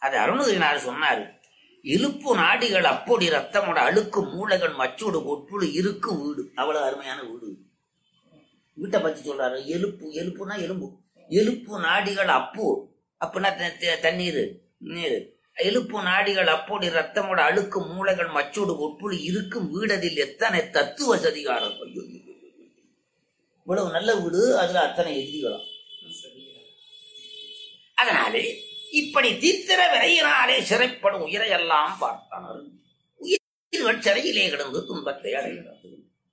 அது அருணகிரினார் சொன்னாரு இழுப்பு நாடிகள் அப்பொடி ரத்தமோட அழுக்கு மூளைகள் மச்சோடு கொட்டுடு இருக்கு வீடு அவ்வளவு அருமையான வீடு வீட்டை பத்தி சொல்றாரு எலுப்பு எலுப்புனா எலும்பு எலுப்பு நாடிகள் அப்பு அப்புனா த- த- தண்ணீர் நீர் எலுப்பு நாடிகள் அப்போடி ரத்தமோட அழுக்கு மூளைகள் மச்சோடு கொட்புழு இருக்கும் வீடதில் எத்தனை தத்துவ சதிகாரம் ஐயோ, ஐயோ, ஐயோ. இவ்வளவு நல்ல வீடு அதுல அத்தனை எதிரிகளும் அதனாலே இப்படி தீத்திர விரையினாலே சிறைப்படும் உயிரையெல்லாம் பார்த்தானர் உயிர்கள் சிறையிலே கிடந்து துன்பத்தை அடைகிறது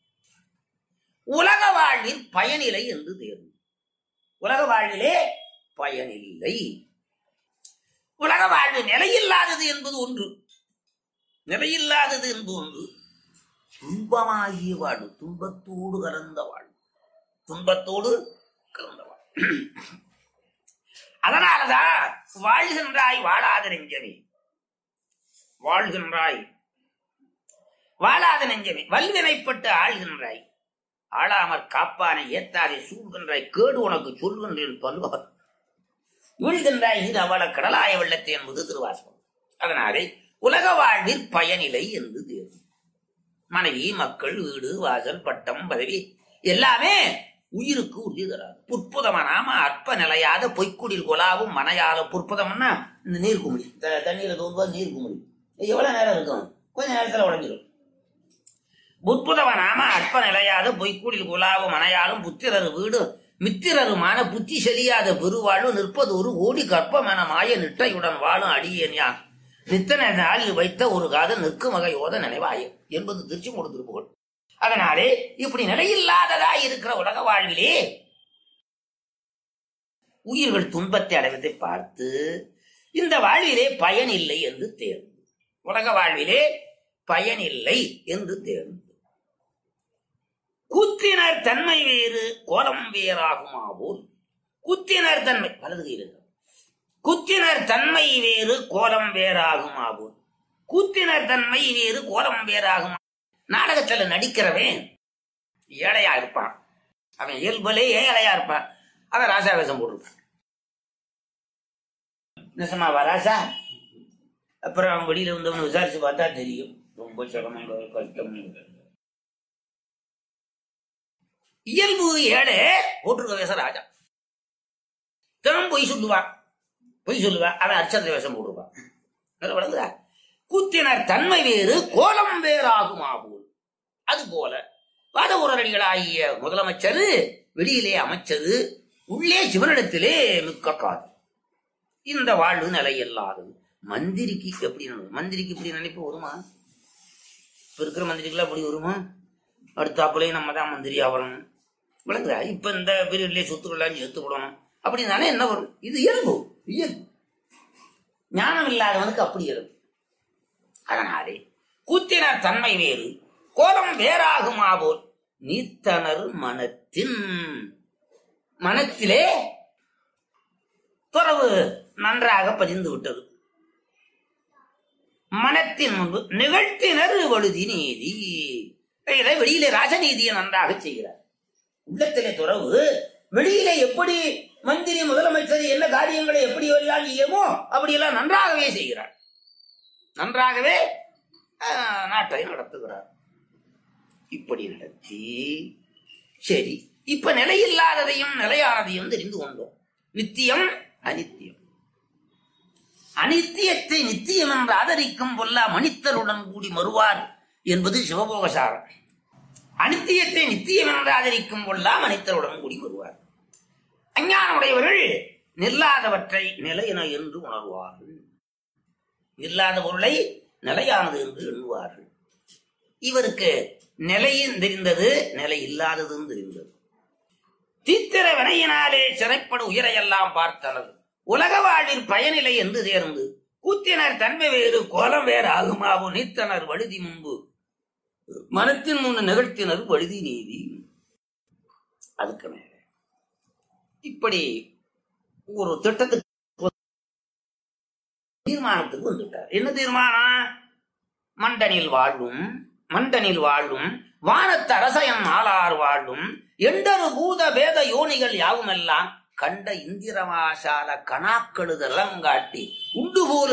உலக வாழ்வில் பயனில்லை என்று தேர்வு உலக வாழ்விலே பயனில்லை உலக வாழ்வு நிலையில்லாதது என்பது ஒன்று நிலையில்லாதது என்பது ஒன்று துன்பமாகிய வாழ்வு துன்பத்தோடு கலந்த வாழ்வு துன்பத்தோடு கலந்த வாழ்வு அதனாலதான் வாழ்கின்றாய் வாழாத நெஞ்சமே வாழ்கின்றாய் வாழாத நெஞ்சமே வல்வினைப்பட்டு ஆள்கின்றாய் ஆளாமற் காப்பானை ஏத்தாரை சூழ்கின்றாய் கேடு உனக்கு சொல்கின்றேன் பல்வார் வீழ்கின்றாய் இது அவள கடலாய வெள்ளத்தை என்பது திருவாசகம் அதனாலே உலக வாழ்வில் பயனில்லை என்று தேர்வு மனைவி மக்கள் வீடு வாசல் பட்டம் பதவி எல்லாமே உயிருக்கு உறுதி தராது புற்புதம நாம அற்ப நிலையாத பொய்க்குடில் கொலாவும் மனையால புற்புதம்னா இந்த நீர் குமிழி த- தண்ணீரை தோன்பது நீர் குமிழி இது எவ்வளவு நேரம் இருக்கும் கொஞ்ச நேரத்துல உடஞ்சிடும் புற்புதம நாம அற்ப நிலையாத பொய்க்குடில் குலாவும் மனையாலும் புத்திரரு வீடு மித்திரருமான புத்தி செறியாத பெருவாழ்வு நிற்பது ஒரு ஓடி கற்பமென மாய நிட்டையுடன் வாழும் அடியேன் யான் நித்தன நாளில் வைத்த ஒரு காதல் நிற்கும் வகையோத நினைவாயே என்பது திருச்சி திருப்புகழ் அதனாலே இப்படி நிலையில்லாததா இருக்கிற உலக வாழ்விலே உயிர்கள் துன்பத்தை அடைவதை பார்த்து இந்த வாழ்விலே பயன் இல்லை என்று தேர்ந்து உலக வாழ்விலே பயனில்லை என்று தேர்ந்து கூத்தினர் தன்மை வேறு கோலம் வேறாகுமாவோல் குத்தினர் தன்மை வலது கையில் இருக்கு. குத்தினர் தன்மை வேறு கோலம் வேறாகுமாவோல் கூத்தினர் தன்மை வேறு கோலம் வேறாகுமா நாடகத்துல நடிக்கிறவன் ஏழையா இருப்பான் அவன் இயல்புலே ஏழையா இருப்பான் அவன் ராசா வேஷம் போட்டிருப்பான் நிசமாவா ராசா அப்புறம் அவன் வெளியில வந்தவனை விசாரிச்சு பார்த்தா தெரியும் ரொம்ப சிரமம் கஷ்டம் இயல்பு ஏழை போட்டிருக்க வேஷம் ராஜா தினம் பொய் சொல்லுவான் பொய் சொல்லுவான் அவன் அர்ச்சத்திர வேஷம் போட்டிருப்பான் நல்லா விளங்குதா கூத்தினர் தன்மை வேறு கோலம் வேறாகுமாகும் அது போல வாதபுரடிகளாகிய முதலமைச்சர் வெளியிலே அமைச்சரு உள்ளே சிவனிடத்திலே மிக்க காது இந்த வாழ்வு நிலையில்லாதது மந்திரிக்கு எப்படி நடக்கும்? மந்திரிக்கு இப்படி நினைப்பு வருமா இப்ப இருக்கிற மந்திரிக்கெல்லாம் அப்படி வருமா அடுத்தாப்புலயும் நம்ம தான் மந்திரி ஆகணும் விளங்குதா இப்ப இந்த பீரியட்லயே சொத்துக்கள்லாம் சேர்த்து விடணும் அப்படின்னாலே என்ன வரும் இது இயல்பு இயல்பு ஞானம் இல்லாதவனுக்கு அப்படி இயல்பு அதனாலே கூத்தினர் தன்மை வேறு கோலம் வேறாகுமா போல் நீத்தனர் மனத்தின் மனத்திலே துறவு நன்றாக பதிந்து விட்டது மனத்தின் முன்பு நிகழ்த்தினர் வழுதி நீதி இதை வெளியிலே ராஜநீதியை நன்றாக செய்கிறார் உள்ளத்திலே துறவு வெளியிலே எப்படி மந்திரி முதலமைச்சர் என்ன காரியங்களை எப்படி எல்லாம் செய்யுமோ அப்படியெல்லாம் நன்றாகவே செய்கிறார் நன்றாகவே ஆஹ், நாட்டை நடத்துகிறார் இப்படி நடத்தி சரி இப்ப நிலையில்லாததையும் நிலையானதையும் தெரிந்து கொண்டோம் நித்தியம் அனித்தியம் அனித்தியத்தை நித்தியம் என்று ஆதரிக்கும் பொல்லா மனிதருடன் கூடி மறுவார் என்பது சிவபோகசாரம் அனித்தியத்தை நித்தியம் என்று ஆதரிக்கும் பொல்லா மனிதருடன் கூடி வருவார் அஞ்ஞானமுடையவர்கள் நில்லாதவற்றை நிலையென என்று உணர்வார்கள் இல்லாத பொருளை நிலையானது என்று எண்ணுவார்கள் இவருக்கு நிலையும் தெரிந்தது நிலை இல்லாததும் தெரிந்தது தீத்திர வினையினாலே சிறைப்படும் உயிரையெல்லாம் பார்த்தனர் உலக வாழ்வில் பயனில்லை என்று தேர்ந்து கூத்தினர் தன்மை வேறு கோலம் வேறு ஆகுமாவோ நீத்தனர் வழுதி முன்பு மனத்தின் முன் நிகழ்த்தினர் வழுதி நீதி அதுக்கு மேல இப்படி ஒரு திட்டத்துக்கு தீர்மானத்துக்கு வந்துட்டார் என்ன தீர்மானம் மண்டனில் வாழும் மண்டனில் வாழும் வானத்து அரசயம் ஆளார் வாழும் எண்டரு பூத வேத யோனிகள் யாவுமெல்லாம் கண்ட இந்திரமாசால கணாக்கெழுதெல்லாம் காட்டி உண்டு போல்